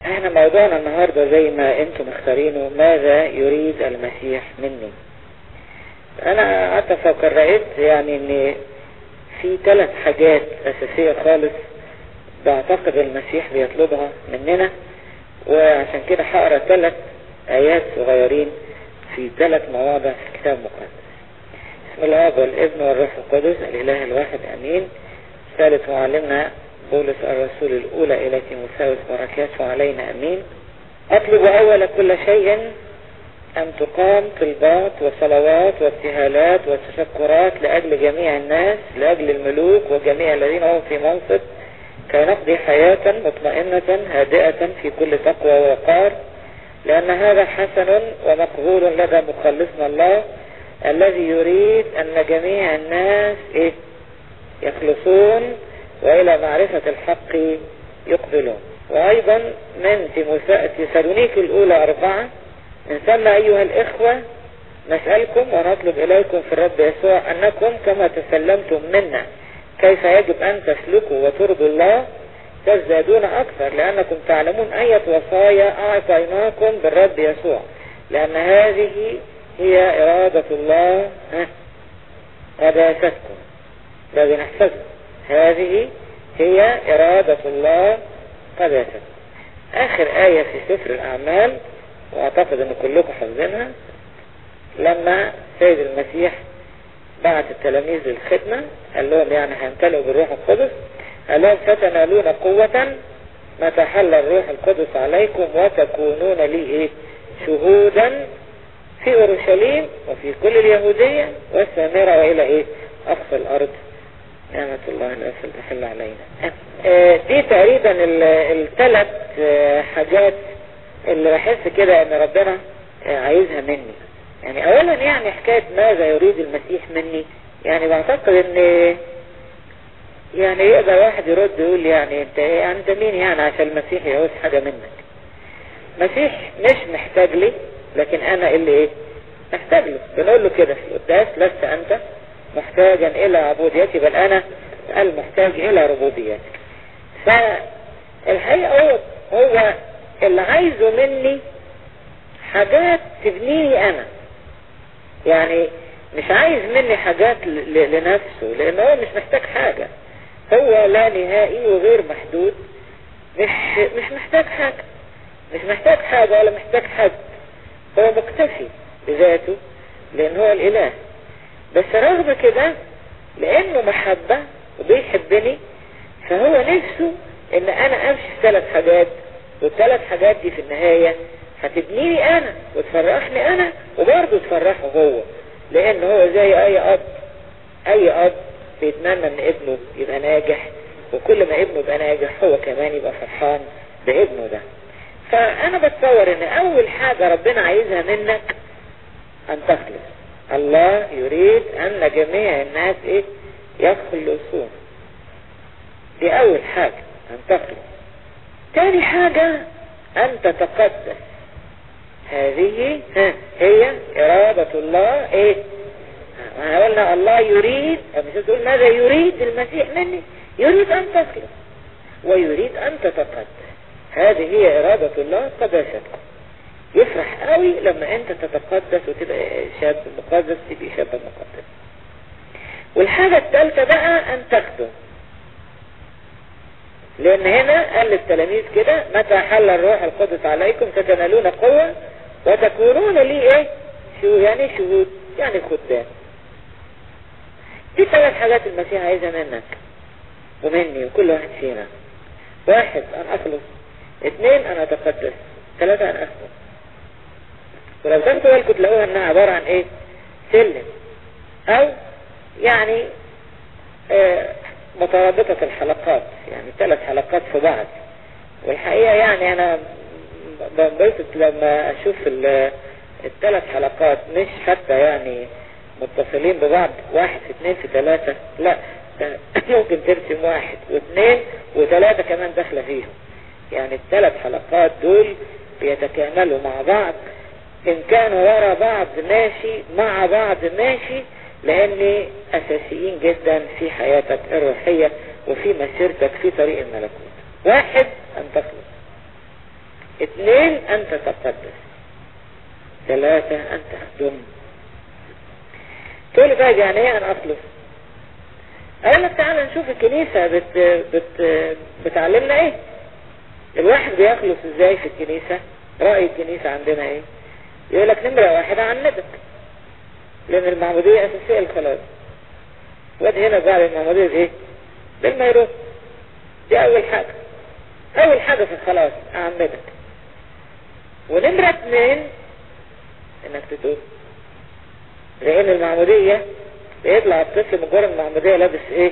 احنا موضوعنا النهاردة زي ما انتم مختارينه ماذا يريد المسيح مني انا قعدت افكر رأيت يعني ان في ثلاث حاجات اساسية خالص بعتقد المسيح بيطلبها مننا وعشان كده هقرا ثلاث ايات صغيرين في ثلاث مواضع في الكتاب المقدس بسم الله والابن والروح القدس الاله الواحد امين ثالث معلمنا بولس الرسول الأولى إلى تيموثاوس بركاته علينا أمين أطلب أول كل شيء أن تقام طلبات وصلوات وابتهالات وتشكرات لأجل جميع الناس لأجل الملوك وجميع الذين هم في منصب كي نقضي حياة مطمئنة هادئة في كل تقوى ووقار لأن هذا حسن ومقبول لدى مخلصنا الله الذي يريد أن جميع الناس إيه يخلصون وإلى معرفة الحق يقبلون وأيضا من تسالونيك الأولى أربعة من ثم أيها الإخوة نسألكم ونطلب إليكم في الرب يسوع أنكم كما تسلمتم منا كيف يجب أن تسلكوا وترضوا الله تزدادون أكثر لأنكم تعلمون أية وصايا أعطيناكم بالرب يسوع لأن هذه هي إرادة الله قداستكم الذي نحفظه هذه هي إرادة الله قداسة آخر آية في سفر الأعمال وأعتقد أن كلكم حافظينها لما سيد المسيح بعت التلاميذ للخدمة قال لهم يعني هيمتلئوا بالروح القدس قال لهم فتنالون قوة متى حل الروح القدس عليكم وتكونون لي إيه شهودا في أورشليم وفي كل اليهودية والسامرة وإلى إيه أقصى الأرض نعمة الله الأسل تحل علينا آه دي تقريبا الثلاث آه حاجات اللي بحس كده ان ربنا آه عايزها مني يعني اولا يعني حكاية ماذا يريد المسيح مني يعني بعتقد ان يعني يقدر واحد يرد يقول يعني انت يعني انت مين يعني عشان المسيح يعوز حاجة منك مسيح مش محتاج لي لكن انا اللي ايه محتاج له بنقول له كده في القداس لست انت محتاجا الى عبوديتي بل انا المحتاج الى ربوبيتك فالحقيقة هو هو اللي عايزه مني حاجات تبنيني انا يعني مش عايز مني حاجات لنفسه لان هو مش محتاج حاجة هو لا نهائي وغير محدود مش مش محتاج حاجة مش محتاج حاجة ولا محتاج حد هو مكتفي بذاته لان هو الاله بس رغم كده لانه محبة وبيحبني فهو نفسه ان انا امشي في ثلاث حاجات والثلاث حاجات دي في النهاية هتبنيني انا وتفرحني انا وبرضه تفرحه هو لان هو زي اي اب اي اب بيتمنى ان ابنه يبقى ناجح وكل ما ابنه يبقى ناجح هو كمان يبقى فرحان بابنه ده فانا بتصور ان اول حاجة ربنا عايزها منك ان تخلص الله يريد ان جميع الناس ايه يخلصون دي اول حاجة ان تخلص تاني حاجة ان تتقدس هذه ها هي ارادة الله ايه ما قلنا الله يريد مش تقول ماذا يريد المسيح مني يريد ان تخلص ويريد ان تتقدس هذه هي ارادة الله قداستكم يفرح قوي لما انت تتقدس وتبقى شاب مقدس تبقى شاب مقدس والحاجة الثالثة بقى ان تخدم لان هنا قال للتلاميذ كده متى حل الروح القدس عليكم تتنالون قوة وتكونون لي ايه شو يعني شهود يعني خدام دي ثلاث حاجات المسيح عايزها منك ومني وكل واحد فينا واحد ان اخلص اثنين ان اتقدس ثلاثة ان اخدم ولو تاخدوا بالكم تلاقوها انها عبارة عن ايه سلم او يعني آه مترابطة الحلقات يعني ثلاث حلقات في بعض والحقيقة يعني انا بنبسط لما اشوف الثلاث حلقات مش حتى يعني متصلين ببعض واحد في اثنين في ثلاثة لا ممكن ترسم واحد واثنين وثلاثة كمان داخلة فيهم يعني الثلاث حلقات دول بيتكاملوا مع بعض ان كانوا ورا بعض ماشي مع بعض ماشي لان اساسيين جدا في حياتك الروحية وفي مسيرتك في طريق الملكوت واحد ان تخلص اثنين انت تقدس ثلاثة انت اخدم تقول لي طيب يعني ايه انا اخلص اقول لك تعالى نشوف الكنيسة بت بت بتعلمنا ايه الواحد بيخلص ازاي في الكنيسة رأي الكنيسة عندنا ايه يقول لك نمرة واحد عندك لان المعمودية اساسية الخلاص واد هنا بعد المعمودية ايه بالميروس دي اول حاجة اول حاجة في الخلاص اعمدك ونمرة اثنين انك تتوب لان المعمودية بيطلع الطفل مجرد المعمودية لابس ايه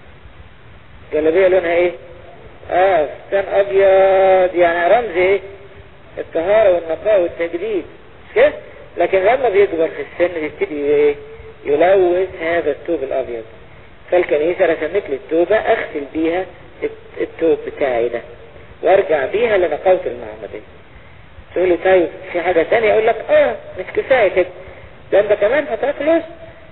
جلابية لونها ايه اه فستان ابيض يعني رمز ايه الطهارة والنقاء والتجديد مش كده لكن لما بيكبر في السن بيبتدي ايه يلوث هذا الثوب الابيض فالكنيسة رسمت لي التوبة اغسل بيها التوب بتاعي ده وارجع بيها لنقاوة المعمودية تقول لي طيب في حاجة تانية اقول لك اه مش كفاية كده ده انت كمان هتخلص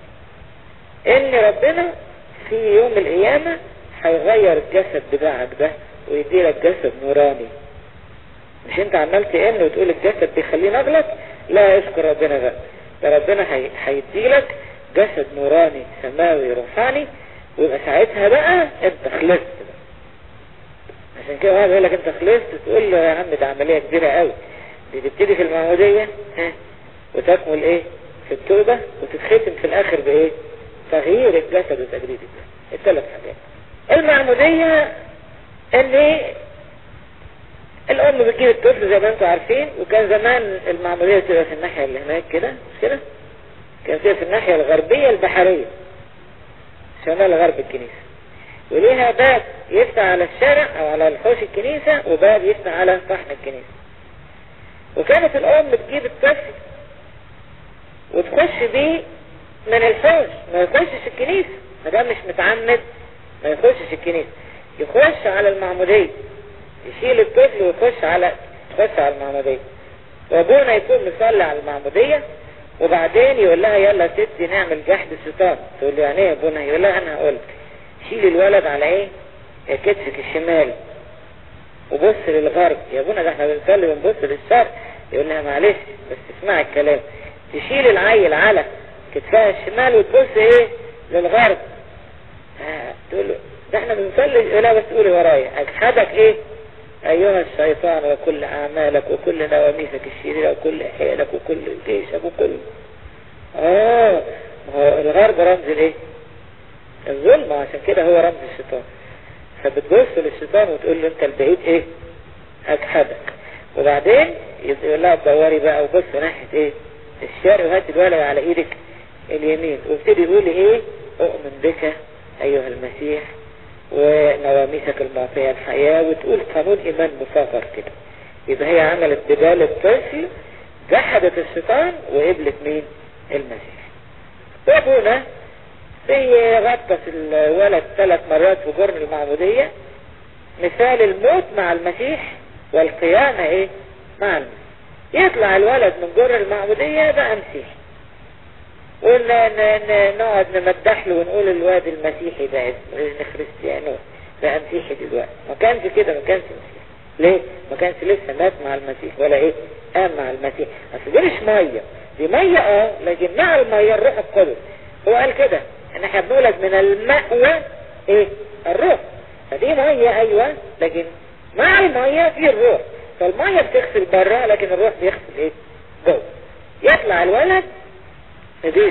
ان ربنا في يوم القيامة هيغير الجسد بتاعك ده ويديلك جسد نوراني مش انت عمال تقن وتقول الجسد بيخليني اغلط لا اشكر ربنا بقى ده ربنا هيديلك جسد نوراني سماوي روحاني ويبقى ساعتها بقى انت خلصت بقى. عشان كده واحد يقول لك انت خلصت تقول له يا عم ده عملية كبيرة قوي دي تبتدي في المعمودية ها وتكمل ايه في التوبة وتتختم في الاخر بايه تغيير الجسد وتجديد الجسد الثلاث حاجات المعمودية ان الام بتجيب الطفل زي ما انتم عارفين وكان زمان المعمودية تبقى في الناحية اللي هناك كده مش كده كان فيها في الناحية الغربية البحرية شمال غرب الكنيسة وليها باب يفتح على الشارع او على الحوش الكنيسة وباب يفتح على صحن الكنيسة وكانت الام بتجيب الطفل وتخش بيه من الحوش ما يخشش الكنيسة ما دام مش متعمد ما يخشش الكنيسة يخش على المعمودية يشيل الطفل ويخش على يخش على المعمودية وابونا يكون مصلي على المعمودية وبعدين يقول لها يلا ستي نعمل جحد الشيطان تقول له يعني ايه يا ابونا يقول لها انا هقول شيل الولد على ايه كتفك الشمال وبص للغرب يا ابونا ده احنا بنصلي بنبص للشرق يقول لها معلش بس اسمعي الكلام تشيل العيل على كتفها الشمال وتبص ايه للغرب آه تقول له ده احنا بنصلي لا بس قولي ورايا اجحدك ايه ايها الشيطان وكل اعمالك وكل نواميسك الشريرة وكل حيلك وكل جيشك وكل اه هو الغرب رمز الايه الظلم عشان كده هو رمز الشيطان فبتبص للشيطان وتقول له انت البعيد ايه اجحدك وبعدين يقول لها تدوري بقى وبص ناحية ايه الشارع وهات الولد على ايدك اليمين وابتدي يقول ايه اؤمن بك ايها المسيح ونواميسك المعطية الحياة وتقول قانون ايمان مصغر كده يبقى هي عملت بدال الطفل جحدت الشيطان وقبلت مين المسيح وابونا بيغطس الولد ثلاث مرات في جرن المعمودية مثال الموت مع المسيح والقيامة ايه مع المسيح يطلع الولد من جرن المعمودية بقى مسيحي ونقعد نمدح له ونقول الواد المسيحي ده اسمه خريستيانو بقى مسيحي دلوقتي ما كانش كده ما كانش مسيحي ليه ما كانش لسه مات مع المسيح ولا ايه قام مع المسيح اصل دي مش ميه دي ميه اه لكن مع الميه الروح القدس هو قال كده ان احنا بنولد من المأوى ايه الروح فدي ميه ايوه لكن مع الميه في الروح فالميه بتغسل بره لكن الروح بيغسل ايه جوه يطلع الولد نضيف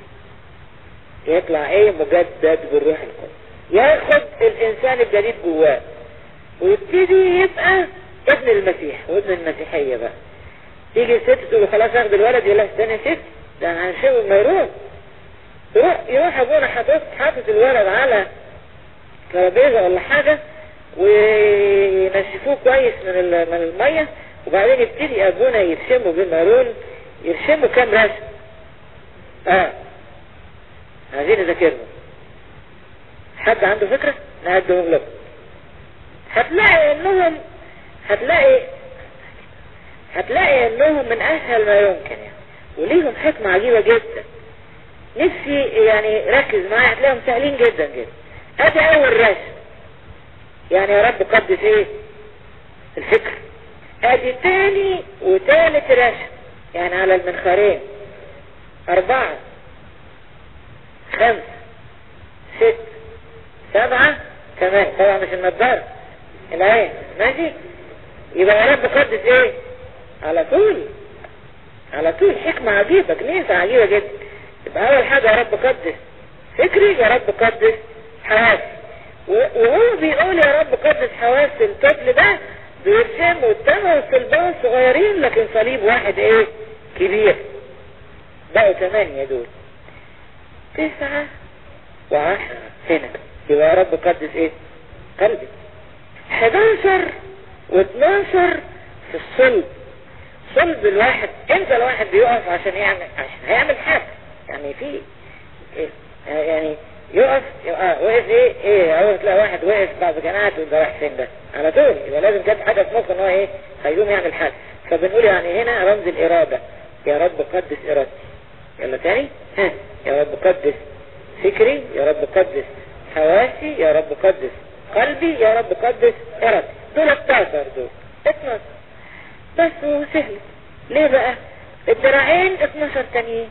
يطلع ايه مجدد بالروح القدس ياخد الانسان الجديد جواه ويبتدي يبقى ابن المسيح وابن المسيحية بقى تيجي الست تقول خلاص اخد الولد يقول لها استنى يا ست ده هنشوف ما يروح يروح يروح ابونا حاطط حاطط الولد على ترابيزه ولا حاجه وينشفوه كويس من من الميه وبعدين يبتدي ابونا يرسمه بالمارون يرسمه كام رسم اه عايزين نذاكرهم حد عنده فكرة نهدهم لكم هتلاقي انهم هتلاقي هتلاقي انهم من اسهل ما يمكن يعني وليهم حكمة عجيبة جدا نفسي يعني ركز معايا هتلاقيهم سهلين جدا جدا ادي اول رسم يعني يا رب قدس ايه الفكر ادي تاني وتالت رشم يعني على المنخرين اربعة خمسة ست سبعة كمان طبعا مش النضارة العين ماشي يبقى يا رب قدس ايه على طول على طول حكمة عجيبة كنيسة عجيبة جدا يبقى اول حاجة يا رب قدس فكري يا رب قدس حواسي وهو بيقول يا رب قدس حواس الطفل ده بيرسم قدامه الصلبان صغيرين لكن صليب واحد ايه كبير بقوا ثمانية دول تسعة وعشرة هنا يبقى يا رب قدس ايه قلبي 11 و12 في الصلب صلب الواحد امتى الواحد بيقف عشان يعمل عشان هيعمل حاجة يعني في إيه؟ يعني يقف اه وقف ايه ايه اول تلاقي واحد وقف بعد جماعات وده رايح فين ده على طول يبقى لازم جت حاجه في مخه ان هو ايه هيقوم يعمل حاجه فبنقول يعني هنا رمز الاراده يا رب قدس ارادتي يلا تاني ها يا رب قدس فكري يا رب قدس حواسي يا رب قدس قلبي يا رب قدس ارادتي دول 11 دول 12 بس وسهل ليه بقى الدراعين 12 تانيين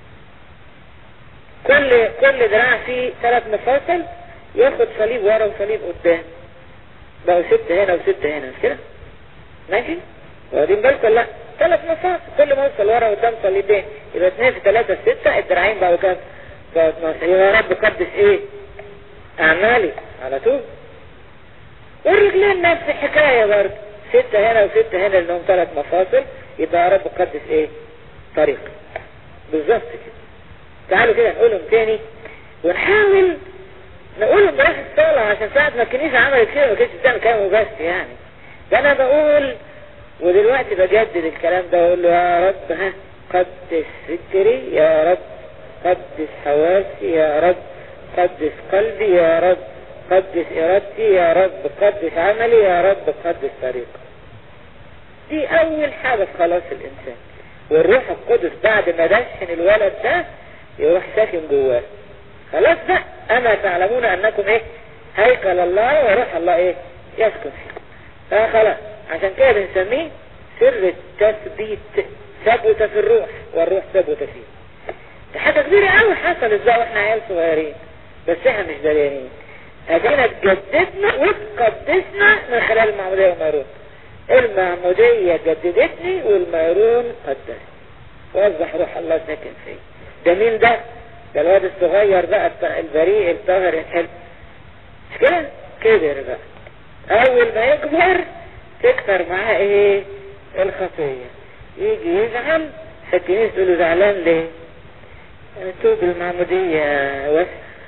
كل كل دراع فيه ثلاث مفاصل ياخد صليب ورا وصليب قدام بقوا ست هنا وست هنا مش كده ماشي واخدين بالكم لا ثلاث مفاصل كل مفصل ورا وقدام صليبين يبقى اثنين في ثلاثة ستة الدراعين بقوا كام بقوا 12 يبقى يا رب قدس ايه اعمالي على طول والرجلين نفس الحكاية برضه ستة هنا وستة هنا لهم ثلاث مفاصل يبقى يا رب قدس ايه طريق بالظبط كده تعالوا كده نقولهم تاني ونحاول نقولهم براح الصلاة عشان ساعة ما الكنيسة عملت كده ما كانتش بتعمل كلام وبس يعني ده انا بقول ودلوقتي بجدد الكلام ده واقول له يا رب ها قدس فكري يا رب قدس حواسي يا رب قدس قلبي يا رب قدس ارادتي يا رب قدس عملي يا رب قدس طريقي دي اول حاجة في خلاص الانسان والروح القدس بعد ما دشن الولد ده يروح ساكن جواه خلاص ده اما تعلمون انكم ايه هيكل الله وروح الله ايه يسكن فيه فخلاص عشان كده بنسميه سر التثبيت ثبت في الروح والروح ثبت فيه ده حاجة كبيرة قوي حصلت بقى واحنا عيال صغيرين بس احنا مش داريانين ادينا اتجددنا واتقدسنا من خلال المعمودية والميرون المعمودية جددتني والميرون قدسني ووضح روح الله ساكن فيه ده مين ده ده الواد الصغير بقى البريء الطاهر الحلو مش كده كبر بقى اول ما يكبر تكتر معاه ايه الخطية يجي يزعل فالكنيسة تقول له زعلان ليه توب المعمودية وسخ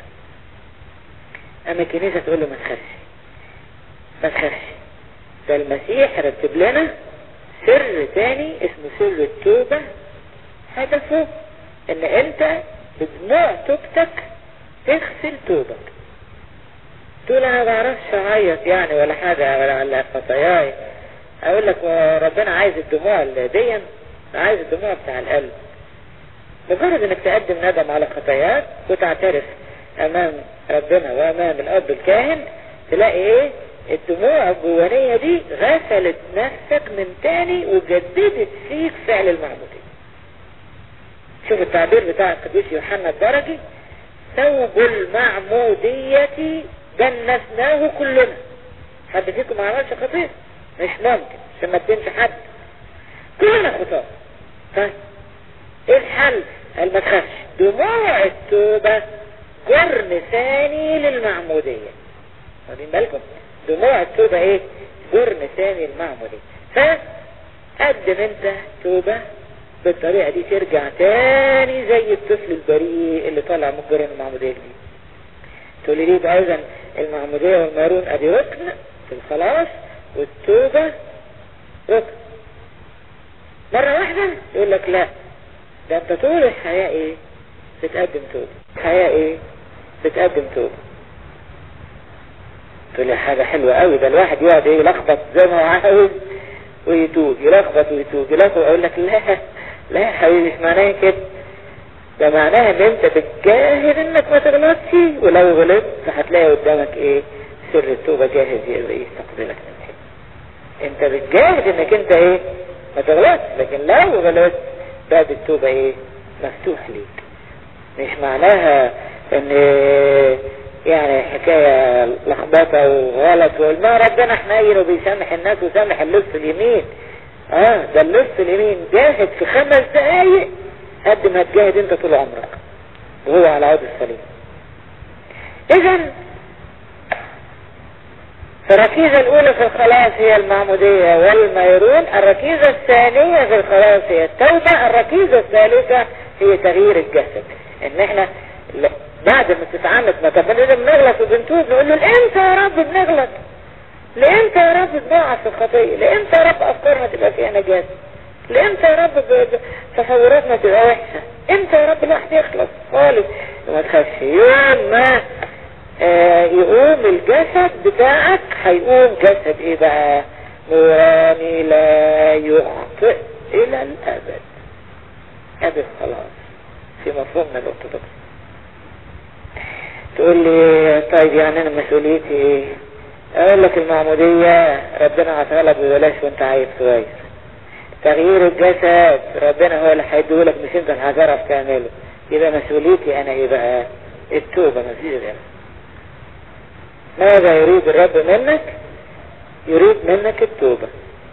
اما الكنيسة تقول له ما تخافش ما تخافش ده المسيح رتب لنا سر تاني اسمه سر التوبة هدفه ان انت بدموع توبتك تغسل توبك تقول انا بعرفش اعيط يعني ولا حاجة ولا على خطاياي اقول لك ربنا عايز الدموع دي عايز الدموع بتاع القلب مجرد انك تقدم ندم على خطاياك وتعترف امام ربنا وامام الاب الكاهن تلاقي ايه الدموع الجوانية دي غسلت نفسك من تاني وجددت فيك فعل المعمودية شوف التعبير بتاع القديس يوحنا الدرجي ثوب المعمودية جنسناه كلنا حد فيكم ما عملش خطير مش ممكن عشان ما تدينش حد كلنا خطاة طيب ايه الحل قال ما تخافش دموع التوبة جرن ثاني للمعمودية واخدين بالكم دموع التوبة ايه جرن ثاني للمعمودية فقدم انت توبة بالطريقة دي ترجع تاني زي الطفل البريء اللي طالع من جرن المعمودية دي تقول لي ليه ايضا المعمودية والمارون ادي ركن في الخلاص والتوبة ركن مرة واحدة يقول لك لا ده انت طول الحياة ايه بتقدم توبة الحياة ايه بتقدم توبة تقول لي حاجة حلوة قوي ده الواحد يقعد ايه يلخبط زي ما هو عاوز ويتوب يلخبط ويتوب يلخبط اقول لك لا لا يا حبيبي مش معناها كده ده معناها ان انت بتجاهد انك ما تغلطش ولو غلطت هتلاقي قدامك ايه سر التوبة جاهز يستقبلك من انت بتجاهد انك انت ايه ما تغلطش لكن لو غلطت باب التوبة ايه مفتوح ليك مش معناها ان يعني حكاية لخبطة وغلط ما ربنا حنين وبيسامح الناس وسامح اللص اليمين اه ده اللص اليمين جاهد في خمس دقايق قد ما تجاهد انت طول عمرك وهو على عود الصليب اذا فالركيزة الاولى في الخلاص هي المعمودية والميرون الركيزة الثانية في الخلاص هي التوبة الركيزة الثالثة هي تغيير الجسد ان احنا بعد ما تتعامل ما طب بنغلط وبنتوب نقول له لامتى يا رب بنغلط لامتى يا رب بنقع في الخطية لامتى يا رب افكارنا تبقى فيها نجاسة لامتى يا رب تصوراتنا تبقى وحشة امتى يا رب الواحد يخلص خالص وما تخافش يوم ما آه يقوم الجسد بتاعك هيقوم جسد ايه بقى نوراني لا يخطئ الى الابد ابد خلاص في مفهومنا الارثوذكسي تقول لي طيب يعني انا مسؤوليتي ايه اقول لك المعمودية ربنا عطاها لك ببلاش وانت عايز كويس تغيير الجسد ربنا هو اللي هيديهولك مش انت اللي هتعرف تعمله يبقى مسؤوليتي انا ايه بقى التوبة مفيش غيرها ماذا يريد الرب منك يريد منك التوبة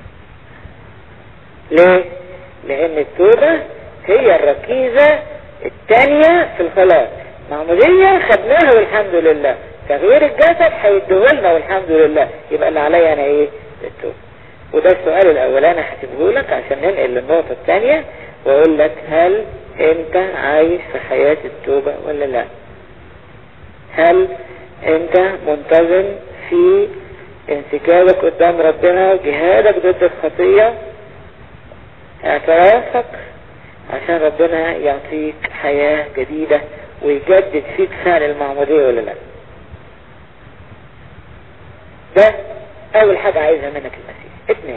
ليه لان التوبة هي الركيزة الثانية في الخلاص معمودية خدناها والحمد لله تغيير الجسد هيديهولنا والحمد لله يبقى اللي عليا انا ايه التوبة وده السؤال الاول انا هسيبه لك عشان ننقل للنقطة الثانية واقول لك هل انت عايش في حياة التوبة ولا لا هل انت منتظم في انسكابك قدام ربنا جهادك ضد الخطية اعترافك عشان ربنا يعطيك حياة جديدة ويجدد فيك فعل المعمودية ولا لا ده اول حاجة عايزها منك المسيح اثنين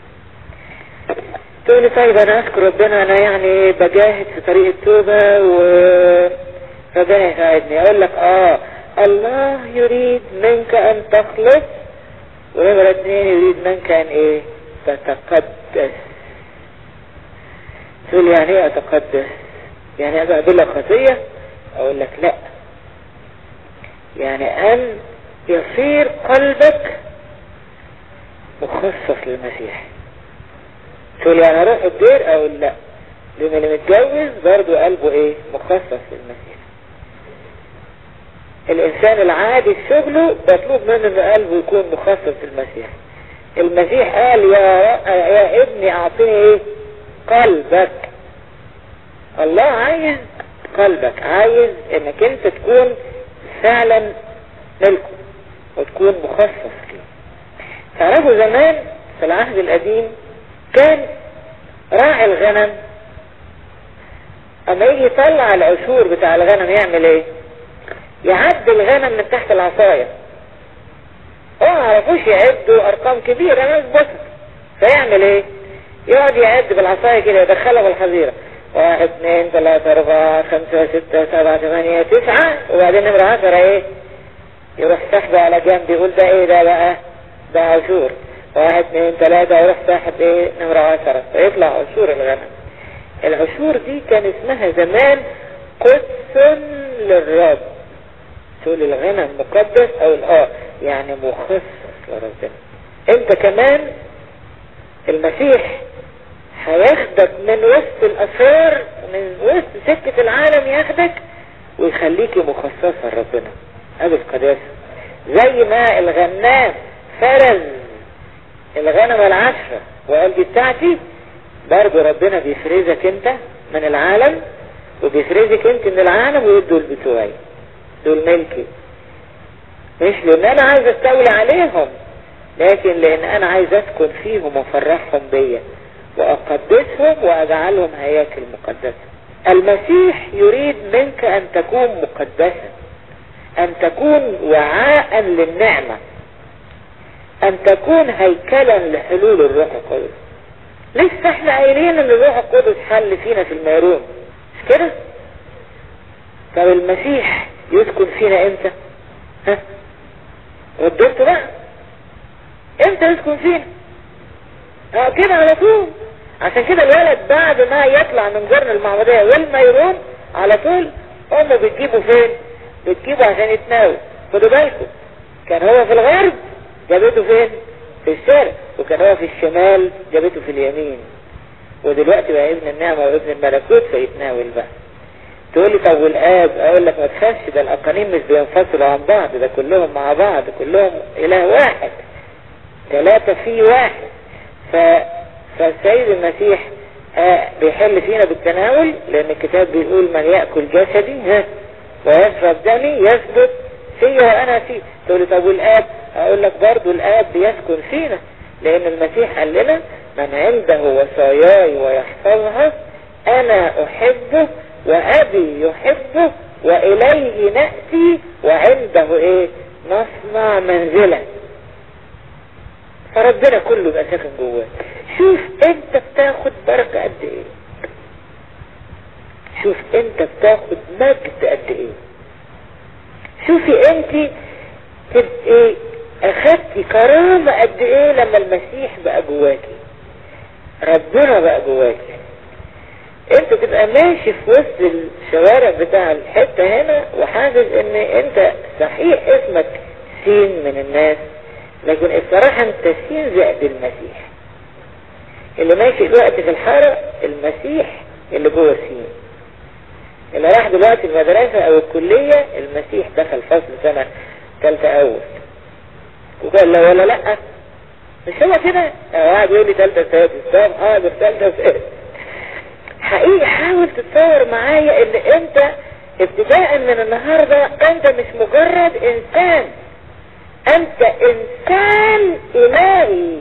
تقول لي طيب انا اشكر ربنا انا يعني بجاهد في طريق التوبة و ربنا يساعدني اقول لك اه الله يريد منك ان تخلص ونمرة اثنين يريد منك ان ايه تتقدس تقول يعني ايه اتقدس يعني ابقى بلا خطية اقول لك لا يعني ان يصير قلبك مخصص للمسيح تقول يعني اروح الدير اقول لا لان اللي متجوز برضه قلبه ايه مخصص للمسيح الانسان العادي في شغله مطلوب منه ان قلبه يكون مخصص للمسيح المسيح قال يا يا ابني اعطيني ايه قلبك الله عايز قلبك عايز انك انت تكون فعلا ملكه وتكون مخصص فيه تعرفوا زمان في العهد القديم كان راعي الغنم اما يجي يطلع العشور بتاع الغنم يعمل ايه يعد الغنم من تحت العصاية هو ما عرفوش يعدوا ارقام كبيرة ناس بسط فيعمل ايه يقعد يعد بالعصاية كده يدخلها بالحظيرة واحد اثنين ثلاثة اربعة خمسة ستة سبعة ثمانية تسعة وبعدين نمرة عشرة ايه يروح سحبه على جنب يقول ده ايه ده بقى ده عشور واحد اثنين ثلاثة يروح ساحب ايه نمرة عشرة فيطلع عشور الغنم العشور دي كان اسمها زمان قدس للرب تقول الغنم مقدس او الاه يعني مخصص لربنا انت كمان المسيح هياخدك من وسط الأثار من وسط سكة العالم ياخدك ويخليك مخصصة لربنا هذه القداسة زي ما الغنام فرز الغنم العشرة وقال دي بتاعتي برضه ربنا بيفرزك انت من العالم وبيفرزك انت من العالم ويدوا بتوعي دول ملكي مش لان انا عايز استولي عليهم لكن لان انا عايز اسكن فيهم وافرحهم بيا واقدسهم واجعلهم هياكل مقدسة المسيح يريد منك ان تكون مقدسا ان تكون وعاء للنعمة ان تكون هيكلا لحلول الروح القدس لسه احنا قايلين ان الروح القدس حل فينا في الميرون مش كده طب المسيح يسكن فينا امتى ها رددت بقى امتى يسكن فينا اه كده على طول عشان كده الولد بعد ما يطلع من جرن المعمودية والميرون على طول امه بتجيبه فين بتجيبه عشان يتناول خدوا بالكم كان هو في الغرب جابته فين في الشرق وكان هو في الشمال جابته في اليمين ودلوقتي بقى ابن النعمة وابن الملكوت فيتناول بقى تقول لي طب والآب اقول لك ما تخافش ده الاقانيم مش بينفصلوا عن بعض ده كلهم مع بعض كلهم اله واحد ثلاثة في واحد ف... فالسيد المسيح آه بيحل فينا بالتناول لان الكتاب بيقول من يأكل جسدي ها ويشرب دمي يثبت فيا وانا فيه تقول لي طب والآب اقول لك برضو الآب بيسكن فينا لان المسيح قال لنا من عنده وصاياي ويحفظها انا احبه وابي يحبه واليه نأتي وعنده ايه نصنع منزلا فربنا كله يبقى ساكن جواك شوف انت بتاخد بركة قد ايه شوف انت بتاخد مجد قد ايه شوفي انت تبقي اخدتي كرامة قد ايه لما المسيح بقى جواكي ربنا بقى جواكي انت تبقى ماشي في وسط الشوارع بتاع الحتة هنا وحاسس ان انت صحيح اسمك سين من الناس لكن الصراحة انت سين زائد المسيح اللي ماشي دلوقتي في الحارة المسيح اللي جوه سين اللي راح دلوقتي المدرسة او الكلية المسيح دخل فصل سنة تالتة اول وقال لا ولا لا مش هو كده واحد يقول لي تالتة سادس طب حاضر تالتة سادس حقيقي حاول تتصور معايا ان انت ابتداء من النهاردة انت مش مجرد انسان انت انسان الهي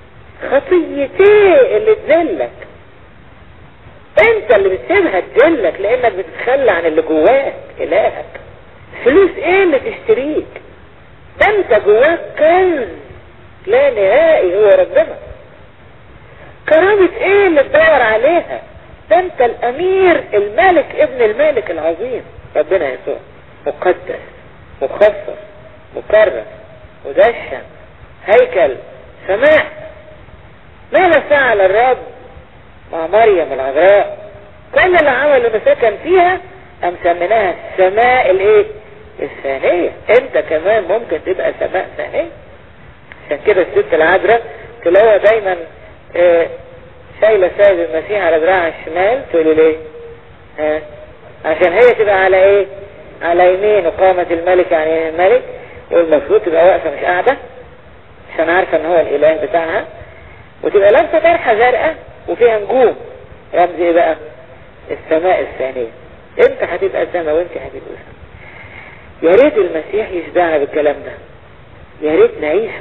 خطيتيه اللي تذلك انت اللي بتسيبها تذلك لانك بتتخلى عن اللي جواك الهك فلوس ايه اللي تشتريك ده انت جواك كنز لا نهائي هو ربنا كرامة ايه اللي تدور عليها ده انت الامير الملك ابن الملك العظيم ربنا يسوع مقدس مخصص مكرم مدشن هيكل سماء ماذا فعل الرب مع مريم العذراء كل اللي عمل انه سكن فيها ام سميناها السماء الايه الثانية انت كمان ممكن تبقى سماء ثانية عشان كده الست العذراء تلاقيها دايما اه شايلة سيد المسيح على دراعها الشمال تقول ليه ها عشان هي تبقى على ايه على يمين وقامة الملك يعني الملك والمفروض تبقى واقفة مش قاعدة عشان عارفة ان هو الاله بتاعها وتبقى لابسة طرحة زرقاء وفيها نجوم رمز ايه بقى السماء الثانية انت هتبقى سما وانت هتبقى سما يا ريت المسيح يشبعنا بالكلام ده يا ريت نعيشه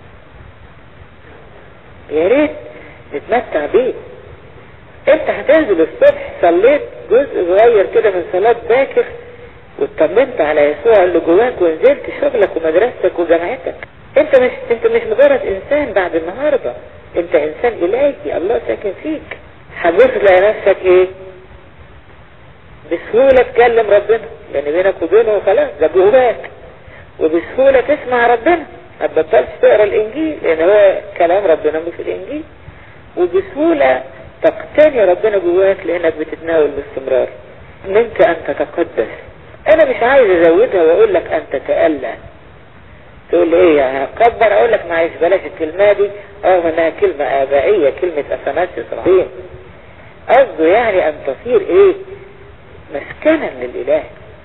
يا ريت نتمتع بيه انت هتنزل الصبح صليت جزء صغير كده من صلاة باكر واطمنت على يسوع اللي جواك ونزلت شغلك ومدرستك وجامعتك انت مش انت مش مجرد انسان بعد النهارده انت انسان الهي الله ساكن فيك هتبص تلاقي نفسك ايه بسهولة تكلم ربنا لان بينك وبينه خلاص ده جواك وبسهولة تسمع ربنا ما تبطلش تقرا الانجيل لان هو كلام ربنا مش الانجيل وبسهولة تقتني ربنا جواك لانك بتتناول باستمرار منك ان تتقدس انا مش عايز ازودها واقول لك ان تتألى تقول لي ايه يعني هكبر اقول لك معلش بلاش الكلمة دي رغم انها كلمة ابائية كلمة اثناسيوس العظيم قصده يعني ان تصير ايه مسكنا للاله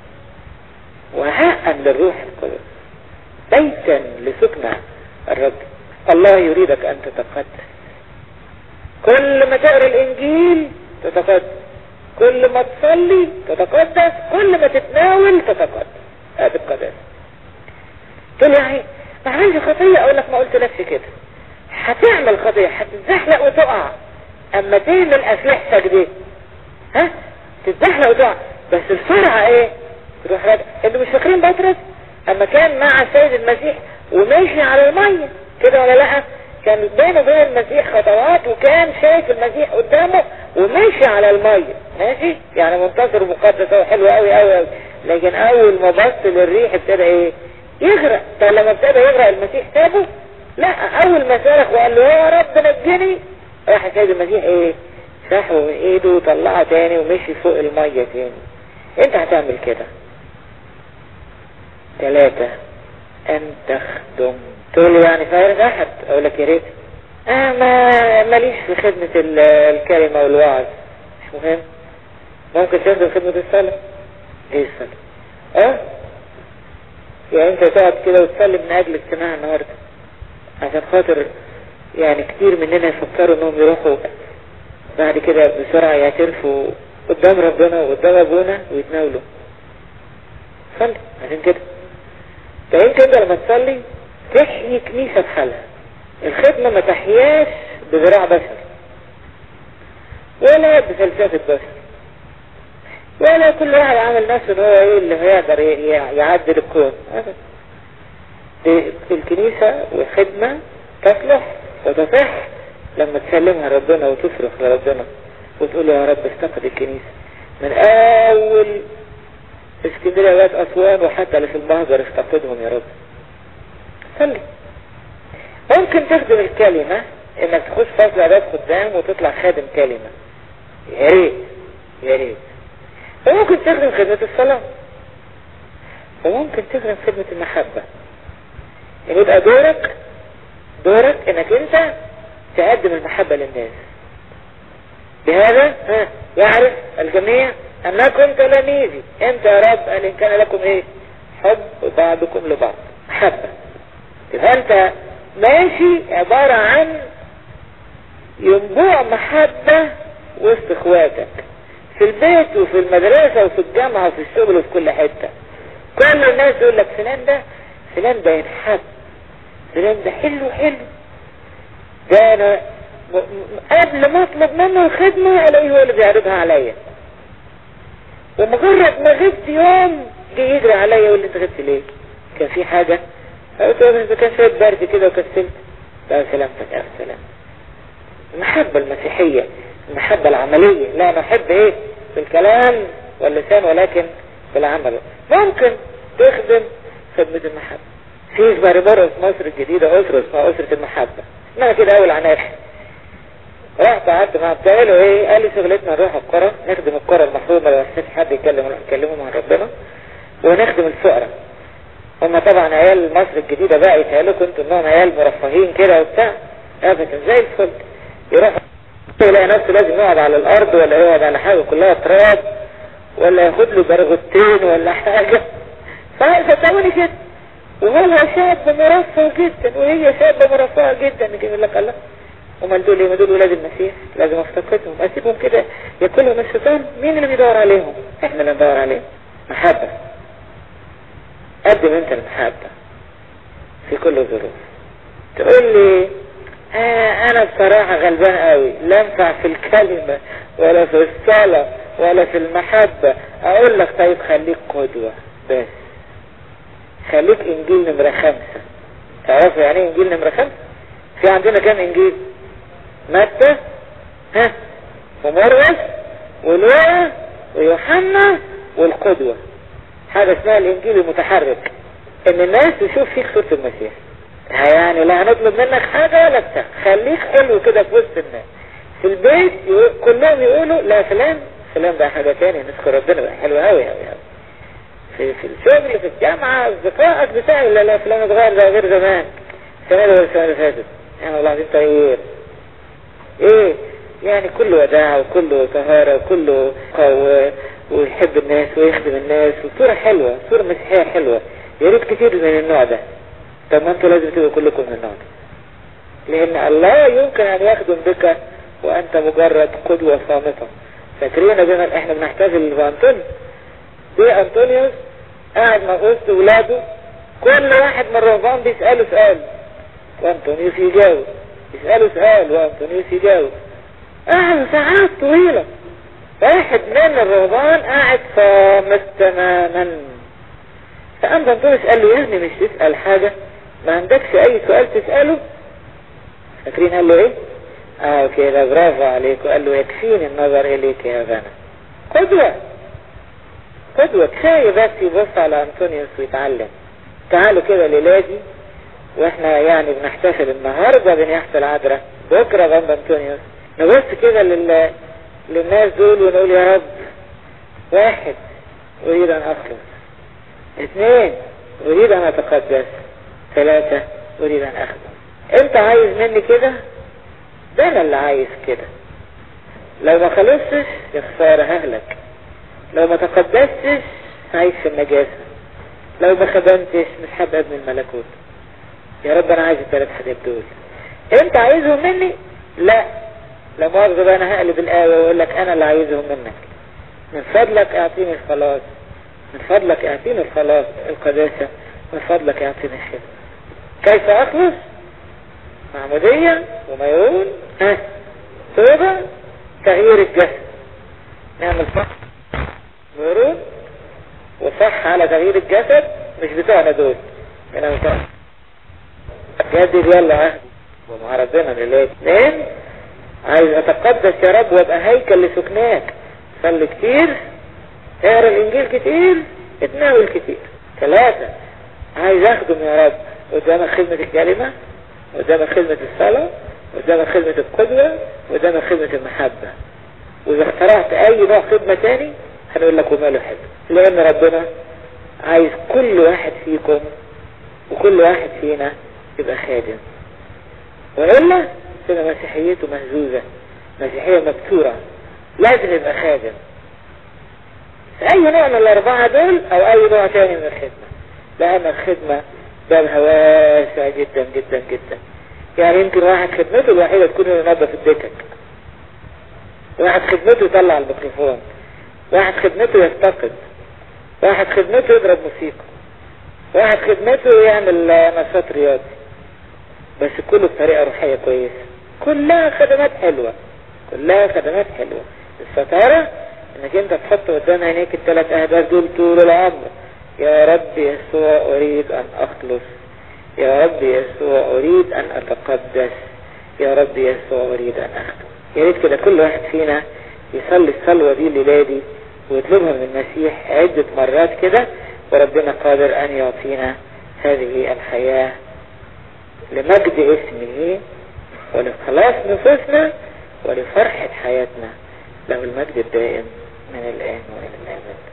وهاء للروح القدس بيتا لسكنى الرب الله يريدك ان تتقدس كل ما تقرا الانجيل تتقدس كل ما تصلي تتقدس كل ما تتناول تتقدس هذه القداسه تقول يعني ما عملش خطيه اقول لك ما قلت لكش كده هتعمل خطيه هتتزحلق وتقع اما تعمل اسلحتك دي ها تتزحلق وتقع بس السرعه ايه تروح راجع انتوا مش فاكرين بطرس اما كان مع السيد المسيح وماشي على الميه كده ولا لا كان بينه وبين المسيح خطوات وكان شايف المسيح قدامه وماشي على المية ماشي يعني منتصر ومقدس هو حلو قوي قوي قوي لكن اول ما بص للريح ابتدى ايه يغرق طب لما ابتدى يغرق المسيح سابه لا اول ما صرخ وقال له يا رب نجني راح السيد المسيح ايه سحبه من ايده وطلعه تاني ومشي فوق المية تاني انت هتعمل كده ثلاثة ان تخدم تقول لي يعني فارغ احد اقول لك يا ريت اه ما ماليش في خدمة ال- الكلمة والوعظ مش مهم ممكن تخدم خدمة الصلاة ايه الصلاة اه يعني انت تقعد كده وتصلي من اجل اجتماع النهاردة عشان خاطر يعني كتير مننا يفكروا انهم يروحوا بعد كده بسرعة يعترفوا قدام ربنا وقدام ابونا ويتناولوا صلي عشان كده ده يمكن انت لما تصلي تحيي كنيسة بحالها الخدمة ما تحياش بذراع بشر ولا بفلسفة بشر ولا كل واحد عامل نفسه ان هو ايه اللي هيقدر ي- ي- يعدل الكون أبدا. دي الكنيسة والخدمة تصلح وتصح لما تسلمها ربنا وتصرخ لربنا وتقول له يا رب استقد الكنيسة من اول اسكندرية لغاية اسوان وحتى اللي في المهجر استقدهم يا رب صلي ممكن تخدم الكلمة انك تخش فصل عدد قدام وتطلع خادم كلمة يا ريت يا ريت وممكن تخدم خدمة الصلاة وممكن تخدم خدمة المحبة يعني يبقى دورك دورك انك انت تقدم المحبة للناس بهذا ها يعرف الجميع انكم تلاميذي انت يا رب قال ان كان لكم ايه حب بعضكم لبعض محبة يبقى انت ماشي عبارة عن ينبوع محبة وسط اخواتك في البيت وفي المدرسة وفي الجامعة وفي الشغل وفي كل حتة كل الناس يقول لك فلان ده فلان ده ينحب فلان ده حلو حلو ده انا م- م- قبل ما اطلب منه الخدمة الاقيه هو اللي بيعرضها عليا ومجرد ما غبت يوم جه يجري عليا يقول لي انت غبت ليه كان في حاجة قلت له ده كان شوية برد كده وكسلت لا سلامتك يا سلام المحبة المسيحية المحبة العملية لا نحب ايه بالكلام واللسان ولكن بالعمل ممكن تخدم خدمة المحبة في باربرة في مصر الجديدة أسرة اسمها أسرة المحبة اسمها كده أول عناصر رحت قعدت معاه بتعملوا ايه قال لي شغلتنا نروح القرى نخدم القرى المحرومة لو مفيش حد يكلم يكلمهم عن ربنا ونخدم الفقراء هم طبعا عيال مصر الجديدة بقى يتهيألوا كنتوا انهم عيال مرفهين كده وبتاع ابدا زي الفل يروح يلاقي نفسه لازم يقعد على الارض ولا يقعد على حاجة كلها تراب ولا ياخد له برغوتين ولا حاجة فصدقوني كده وهو شاب مرفه جدا وهي شابة مرفهة جدا يجي يقول لك الله امال دول ايه ما دول ولاد المسيح لازم افتقدهم اسيبهم كده ياكلهم الشيطان مين اللي بيدور عليهم احنا اللي ندور عليهم محبة قدم انت المحبة في كل الظروف تقول لي آه انا بصراحة غلبان قوي لا انفع في الكلمة ولا في الصلاة ولا في المحبة اقول لك طيب خليك قدوة بس خليك انجيل نمرة خمسة تعرفوا يعني ايه انجيل نمرة خمسة في عندنا كام انجيل متى ها ومرقس ولوقا ويوحنا والقدوة حاجة اسمها الانجيل المتحرك ان الناس تشوف فيك صورة المسيح يعني لا هنطلب منك حاجة ولا بتاع خليك حلو كده في وسط الناس في البيت يقول كلهم يقولوا لا فلان فلان بقى حاجة تاني نذكر ربنا بقى حلو قوي قوي قوي في في الشغل في الجامعة اصدقائك بتاعي لا لا فلان اتغير ده غير زمان السنة دي والسنة اللي فاتت يعني والله العظيم تغيير ايه يعني كله وداع وكله طهارة وكله قوة ويحب الناس ويخدم الناس وصورة حلوة صورة مسيحية حلوة يا ريت كتير من النوع ده طب ما انتوا لازم تبقوا كلكم من النوع ده لان الله يمكن ان يخدم بك وانت مجرد قدوة صامتة فاكرين بما احنا بنحتفل بانطونيوس دي انطونيوس قاعد مع وسط ولاده كل واحد من الرهبان بيسأله سؤال وانطونيوس يجاوب يسأله سؤال وانطونيوس يجاوب قاعد ساعات طويلة واحد من الرهبان قاعد صامت تماما فقام انطونيوس قال له يعني مش تسأل حاجة ما عندكش اي سؤال تسأله فاكرين قال له ايه اه كده برافو عليك وقال له يكفيني النظر اليك يا غنى قدوة قدوة كفاية بس يبص على انطونيوس ويتعلم تعالوا كده للادي واحنا يعني بنحتفل النهاردة بنياحة العذراء بكرة بابا انطونيوس نبص كده لل... للناس دول ونقول يا رب واحد اريد ان اخلص اثنين اريد ان اتقدس ثلاثة اريد ان اخدم انت عايز مني كده ده انا اللي عايز كده لو ما خلصتش يا خسارة ههلك لو ما تقدستش هعيش في النجاسة لو ما خدمتش مش هبقى ابن الملكوت يا رب انا عايز الثلاث حاجات دول انت عايزهم مني لا لا مؤاخذة بقى انا هقلب الآية واقول لك انا اللي عايزهم منك من فضلك اعطيني الخلاص من فضلك اعطيني الخلاص القداسة من فضلك اعطيني الخدمة كيف اخلص معمودية وميول ها توبة تغيير الجسد نعمل صح ورود وصح على تغيير الجسد مش بتوعنا دول انا مش جدد يلا عهد ومع ربنا لله اثنين عايز اتقدس يا رب وابقى هيكل لسكناك صلي كتير اقرا الانجيل كتير اتناول كتير ثلاثة عايز اخدم يا رب قدامك خدمة الكلمة قدامك خدمة الصلاة قدامك خدمة القدوة قدامك خدمة المحبة واذا اخترعت اي نوع خدمة تاني هنقول لك وماله حلو لان ربنا عايز كل واحد فيكم وكل واحد فينا يبقى خادم وإلا تبقى مسيحيته مهزوزة مسيحية مبتورة لازم يبقى خادم أي نوع من الأربعة دول أو أي نوع تاني من الخدمة لأن الخدمة بابها واسع جدا جدا جدا يعني يمكن واحد خدمته الوحيدة تكون ينظف الدكك واحد خدمته يطلع الميكروفون واحد خدمته يفتقد واحد خدمته يضرب موسيقى واحد خدمته يعمل نشاط رياضي بس كله بطريقة روحية كويسة كلها خدمات حلوة كلها خدمات حلوة الستارة انك انت تحط قدام عينيك الثلاث اهداف دول طول العمر يا رب يسوع اريد ان اخلص يا رب يسوع اريد ان اتقدس يا رب يسوع اريد ان اخدم يا ريت كده كل واحد فينا يصلي الصلوة دي الليلة دي ويطلبها من المسيح عدة مرات كده وربنا قادر ان يعطينا هذه الحياة لمجد اسمه ولخلاص نفوسنا ولفرحة حياتنا له المجد الدائم من الآن وإلى الأبد